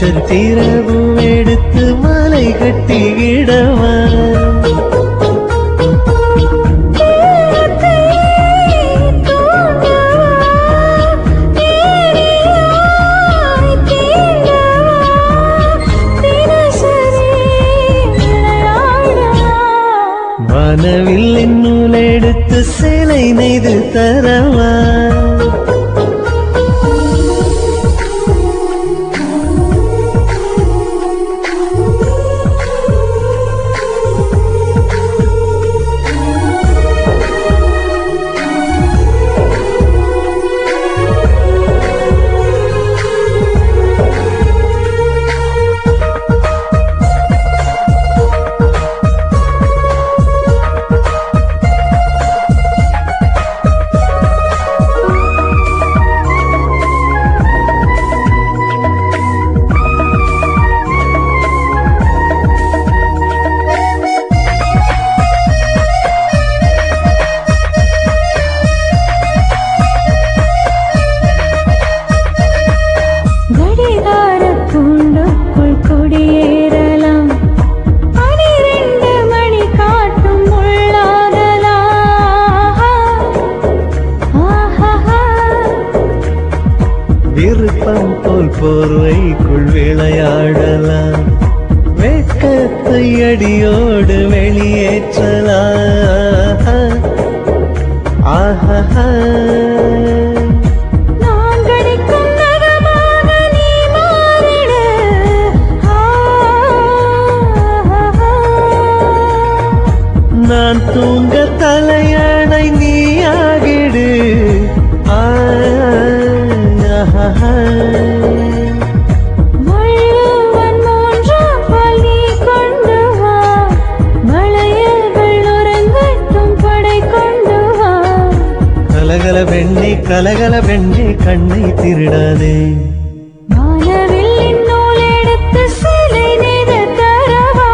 நட்சத்திரவும் எடுத்து மாலை கட்டிக்கிடவா வானவில்லின் நூல் எடுத்து சிலை நெய்து தரவா கடிகாரத்துண்டுக்குள் குடியேறலாம் பனிரெண்டு மணி காட்டும் உள்ளாகலாம் ஆஹா விருப்பம் போல் போர்வைக்குள் விளையாடலாம் வெட்கத்தை அடியோடு வெளியேற்றலாம் ஆஹா நான் கடிக்கும் நகமாக நீ மாறிடு நான் தூங்க தலையணை நீயாகிடு ஆஹா வள்ளுவன் மூன்றாம் பால் நீ கொண்டு வா வளையல்கள் உறங்கட்டும் படை கொண்டு வா கலகல வெண்ணி கலகல வெண்ணி கண்ணை திருடாதே வானவில்லின் நூல் எடுத்து சிலை நெய்து தரவா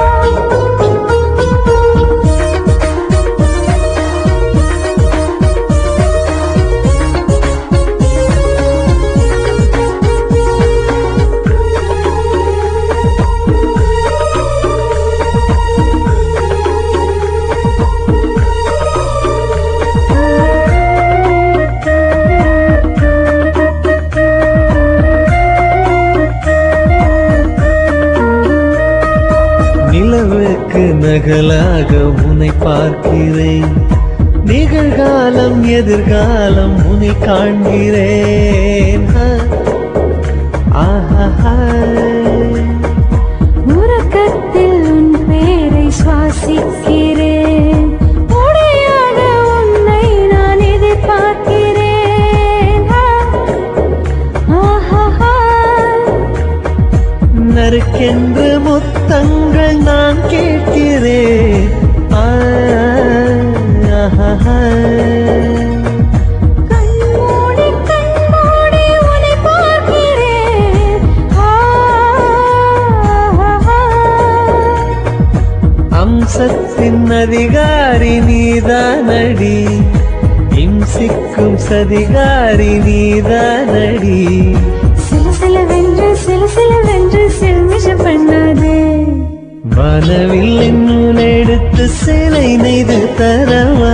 நிலவுக்கு நகலாக உன்னை பார்க்கிறேன் நிகழ்காலம் எதிர்காலம் உன்னை காண்கிறேன் ஆஹா உறக்கத்தில் உன் பேரை சுவாசிக்கிறேன் உடையாக உன்னை நான் எதிர்பார்க்கிறேன் ஆஹா நறுக்கென்று முத்தங்கள் நான் கேட்கிறேன் ஆஹா கண்மூடி கண்மூடி உன்னை பார்க்கிறேன் அம்சத்தின் அதிகாரி நீதானடி இம்சிக்கும் சதிகாரி நீதானடி சில சில வென்று சில சில வென்று சில்மிஷ பண்ணாதே வானவில்லின் நூல் எடுத்து சிலை நெய்து தரவா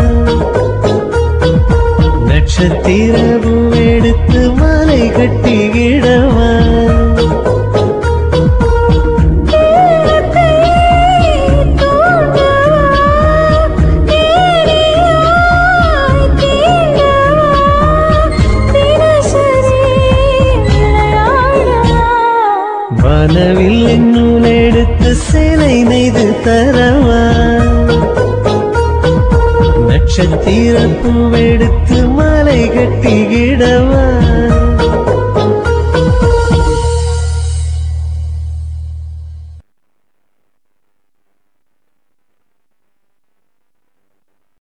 நட்சத்திரவும் எடுத்து மாலை கட்டிக்கிடவா வானவில்லின் நூல் எடுத்து சிலை நெய்து தரவா நட்சத்திர பூவெடுத்து மாலை கட்டிக்கிடவா